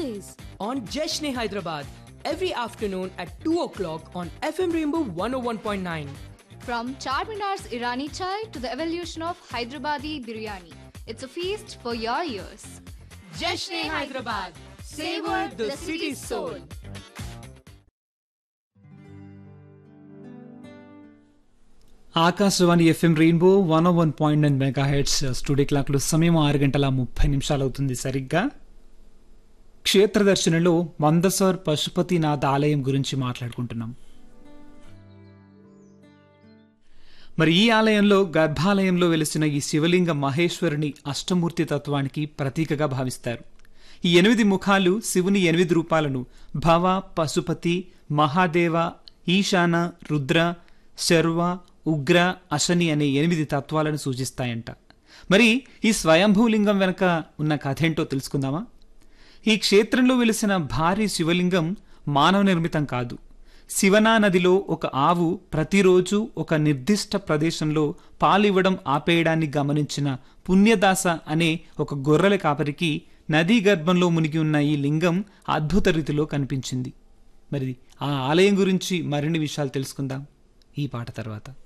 Always. on Jeshne Hyderabad every afternoon at 2 o'clock on FM Rainbow 101.9. From Charminar's Irani chai to the evolution of Hyderabadi biryani, it's a feast for your ears. Jeshne Hyderabad, savor the city's soul. Akashvani FM rainbow one one point nine megahertz studio క్లాక్లో సమయం ఆరు గంటల ముప్పై నిమిషాలు అవుతుంది సరిగ్గా క్షేత్ర దర్శనలో మందసౌర్ పశుపతినాథ్ ఆలయం గురించి మాట్లాడుకుంటున్నాం మరి ఈ ఆలయంలో గర్భాలయంలో వెలిసిన ఈ శివలింగ మహేశ్వరుని అష్టమూర్తి తత్వానికి ప్రతీకగా భావిస్తారు ఈ ఎనిమిది ముఖాలు శివుని ఎనిమిది రూపాలను భవ పశుపతి మహాదేవ ఈశాన రుద్ర శర్వ ఉగ్ర అశని అనే ఎనిమిది తత్వాలను సూచిస్తాయంట మరి ఈ స్వయంభూలింగం వెనక ఉన్న కథ ఏంటో తెలుసుకుందామా ఈ క్షేత్రంలో వెలిసిన భారీ శివలింగం మానవ నిర్మితం కాదు శివనా నదిలో ఒక ఆవు ప్రతిరోజు ఒక నిర్దిష్ట ప్రదేశంలో పాలివ్వడం ఆపేయడాన్ని గమనించిన పుణ్యదాస అనే ఒక గొర్రెల కాపరికి నదీ గర్భంలో మునిగి ఉన్న ఈ లింగం అద్భుత రీతిలో కనిపించింది మరి ఆ ఆలయం గురించి మరిన్ని విషయాలు తెలుసుకుందాం ఈ పాట తర్వాత